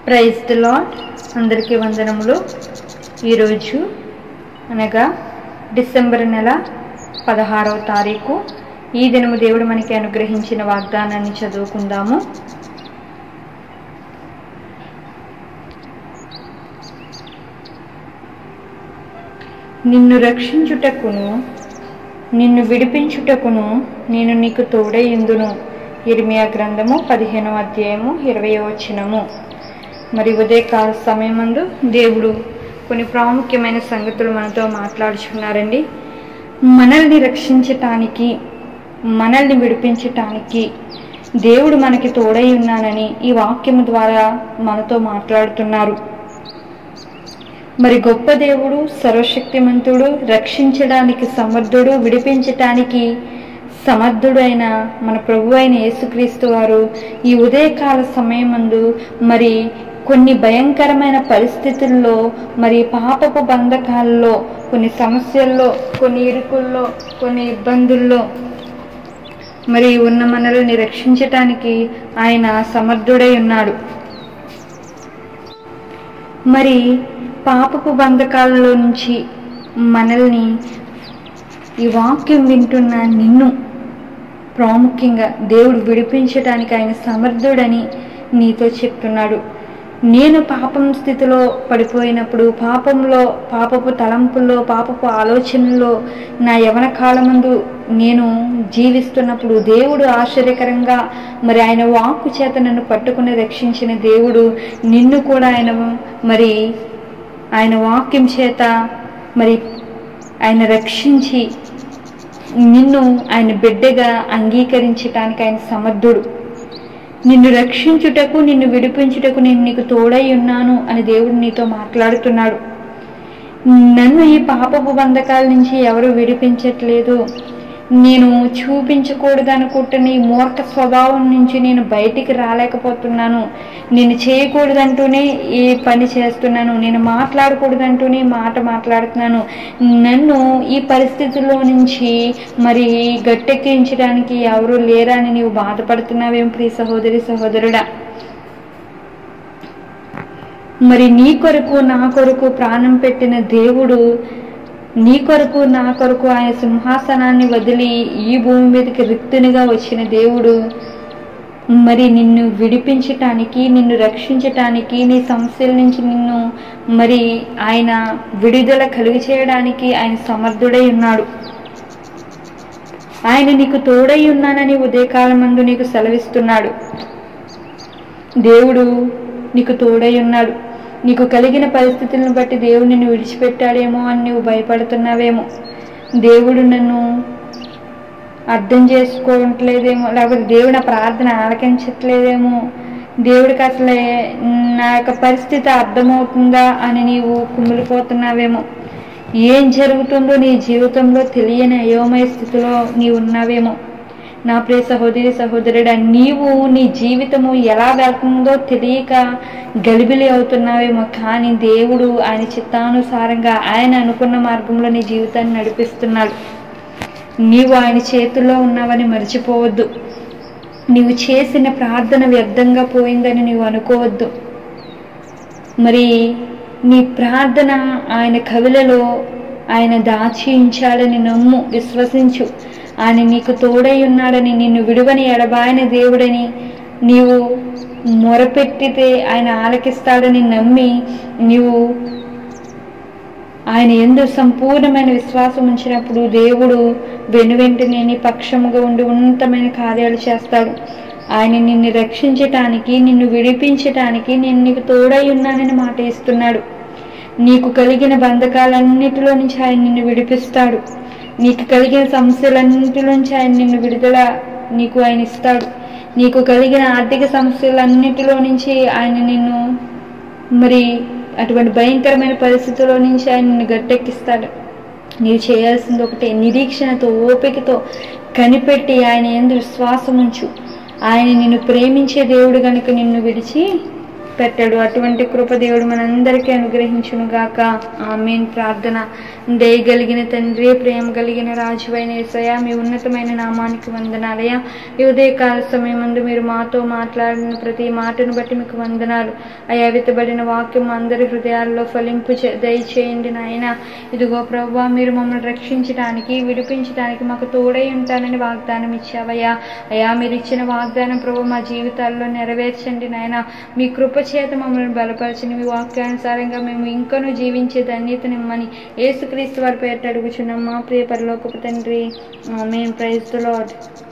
praise the lord అందరికీ వందనములు ఈరోజు అనగా డిసెంబర్ నెల పదహారవ తారీఖు ఈ దినము దేవుడు మనకి అనుగ్రహించిన వాగ్దానాన్ని చదువుకుందాము నిన్ను రక్షించుటకును నిన్ను విడిపించుటకును నేను నీకు తోడై ఇందును ఇర్మియా గ్రంథము పదిహేనవ అధ్యాయము ఇరవై వచనము మరి ఉదయకాల సమయమందు దేవుడు కొన్ని ప్రాముఖ్యమైన సంగతులు మనతో మాట్లాడుచున్నారండి మనల్ని రక్షించటానికి మనల్ని విడిపించటానికి దేవుడు మనకి తోడై ఉన్నానని ఈ వాక్యము ద్వారా మనతో మాట్లాడుతున్నారు మరి గొప్ప దేవుడు సర్వశక్తిమంతుడు రక్షించడానికి సమర్థుడు విడిపించటానికి సమర్థుడైన మన ప్రభు అయిన యేసుక్రీస్తు వారు ఈ ఉదయకాల సమయమందు మరి కొన్ని భయంకరమైన పరిస్థితుల్లో మరి పాపపు బంధకాల్లో కొన్ని సమస్యల్లో కొన్ని ఇరుకుల్లో కొన్ని ఇబ్బందుల్లో మరి ఉన్న మనల్ని రక్షించటానికి ఆయన సమర్థుడై ఉన్నాడు మరి పాపపు బంధకాలలో నుంచి మనల్ని ఈ వాక్యం వింటున్న నిన్ను ప్రాముఖ్యంగా దేవుడు విడిపించడానికి ఆయన సమర్థుడని నీతో చెప్తున్నాడు నేను పాపం స్థితిలో పడిపోయినప్పుడు పాపంలో పాపపు తలంపుల్లో పాపపు ఆలోచనల్లో నా యవన కాలమందు నేను జీవిస్తున్నప్పుడు దేవుడు ఆశ్చర్యకరంగా మరి ఆయన వాక్కు చేత నన్ను పట్టుకుని రక్షించిన దేవుడు నిన్ను కూడా ఆయన మరి ఆయన వాక్యం చేత మరి ఆయన రక్షించి నిన్ను ఆయన బిడ్డగా అంగీకరించటానికి ఆయన సమర్థుడు నిన్ను రక్షించుటకు నిన్ను విడిపించుటకు నేను నీకు తోడై ఉన్నాను అని దేవుడు నీతో మాట్లాడుతున్నాడు నన్ను ఈ పాపపు బంధకాల నుంచి ఎవరు విడిపించట్లేదు నేను చూపించకూడదు అనుకుంటున్న ఈ మూర్ఖ స్వభావం నుంచి నేను బయటికి రాలేకపోతున్నాను నేను చేయకూడదంటూనే ఈ పని చేస్తున్నాను నేను మాట్లాడకూడదంటూనే మాట మాట్లాడుతున్నాను నన్ను ఈ పరిస్థితుల్లో నుంచి మరి గట్టెక్కించడానికి ఎవరు లేరా అని నీవు బాధపడుతున్నావేం ప్రియ సహోదరి సహోదరుడా మరి నీ కొరకు నా కొరకు ప్రాణం పెట్టిన దేవుడు నీ కొరకు నా కొరకు ఆయన సింహాసనాన్ని వదిలి ఈ భూమి మీదకి రిక్తునిగా వచ్చిన దేవుడు మరి నిన్ను విడిపించటానికి నిన్ను రక్షించటానికి నీ సమస్యల నుంచి నిన్ను మరి ఆయన విడుదల కలుగు చేయడానికి ఆయన సమర్థుడై ఉన్నాడు ఆయన నీకు తోడై ఉన్నానని ఉదయకాలమందు నీకు సెలవిస్తున్నాడు దేవుడు నీకు తోడై ఉన్నాడు నీకు కలిగిన పరిస్థితులను బట్టి దేవుడు నిన్ను విడిచిపెట్టాడేమో అని నువ్వు భయపడుతున్నావేమో దేవుడు నన్ను అర్థం చేసుకోవట్లేదేమో లేకపోతే దేవుడు నా ప్రార్థన ఆలకించట్లేదేమో దేవుడికి అసలే నా యొక్క పరిస్థితి అర్థమవుతుందా అని నీవు కుమిలిపోతున్నావేమో ఏం జరుగుతుందో నీ జీవితంలో తెలియని అయోమయ స్థితిలో నీవు ఉన్నావేమో నా ప్రియ సహోదరి సహోదరుడా నీవు నీ జీవితము ఎలా వెళ్తుందో తెలియక గలిబిలి అవుతున్నావేమో కానీ దేవుడు ఆయన చిత్తానుసారంగా ఆయన అనుకున్న మార్గంలో నీ జీవితాన్ని నడిపిస్తున్నాడు నీవు ఆయన చేతుల్లో ఉన్నావని మర్చిపోవద్దు నీవు చేసిన ప్రార్థన వ్యర్థంగా పోయిందని నీవు అనుకోవద్దు మరి నీ ప్రార్థన ఆయన కవిలలో ఆయన దాచి ఉంచాడని నమ్ము విశ్వసించు ఆయన నీకు తోడై ఉన్నాడని నిన్ను విడువని ఎడబాయని దేవుడని నీవు మొరపెట్టితే ఆయన ఆలకిస్తాడని నమ్మి నీవు ఆయన ఎందు సంపూర్ణమైన విశ్వాసం ఉంచినప్పుడు దేవుడు వెనువెంటనే నీ పక్షముగా ఉండి ఉన్నతమైన కార్యాలు చేస్తాడు ఆయన నిన్ను రక్షించటానికి నిన్ను విడిపించటానికి నేను నీకు తోడై ఉన్నానని మాట ఇస్తున్నాడు నీకు కలిగిన బంధకాలన్నిటిలో నుంచి ఆయన నిన్ను విడిపిస్తాడు నీకు కలిగిన సమస్యలన్నిటిలోంచి ఆయన నిన్ను విడుదల నీకు ఆయన ఇస్తాడు నీకు కలిగిన ఆర్థిక సమస్యలన్నిటిలో నుంచి ఆయన నిన్ను మరి అటువంటి భయంకరమైన పరిస్థితుల్లో నుంచి ఆయన నిన్ను గట్టెక్కిస్తాడు నీవు చేయాల్సింది ఒకటే నిరీక్షణతో ఓపికతో కనిపెట్టి ఆయన ఎందు విశ్వాసం ఉంచు ఆయన నిన్ను ప్రేమించే దేవుడు గనుక నిన్ను విడిచి పెట్టాడు అటువంటి కృప దేవుడు మనందరికీ అనుగ్రహించును గాక ఆమెన్ ప్రార్థన దయగలిగిన తండ్రి ప్రేమ కలిగిన రాజువైన ఏసయ్య మీ ఉన్నతమైన నామానికి వందనాలయ్యా ఈ ఉదయకాల సమయం ముందు మీరు మాతో మాట్లాడిన ప్రతి మాటను బట్టి మీకు వందనాలు అయా విత్తబడిన వాక్యం అందరి హృదయాల్లో ఫలింపు చే- దయచేయండి నాయన ఇదిగో ప్రభు మీరు మమ్మల్ని రక్షించడానికి విడిపించడానికి మాకు తోడై ఉంటానని వాగ్దానం ఇచ్చావయ్యా అయా మీరు ఇచ్చిన వాగ్దానం ప్రభు మా జీవితాల్లో నెరవేర్చండి నాయన మీ కృప చేత మమ్మల్ని బలపరచని మీ వాక్యానుసారంగా మేము ఇంకనూ జీవించే ధన్యతనిమ్మని యేసుక్రీస్తు వారి పేరు అడుగుచున్నాం మా ప్రియ పరలోకపు తండ్రి ఆమెన్ ప్రైజ్ ద లార్డ్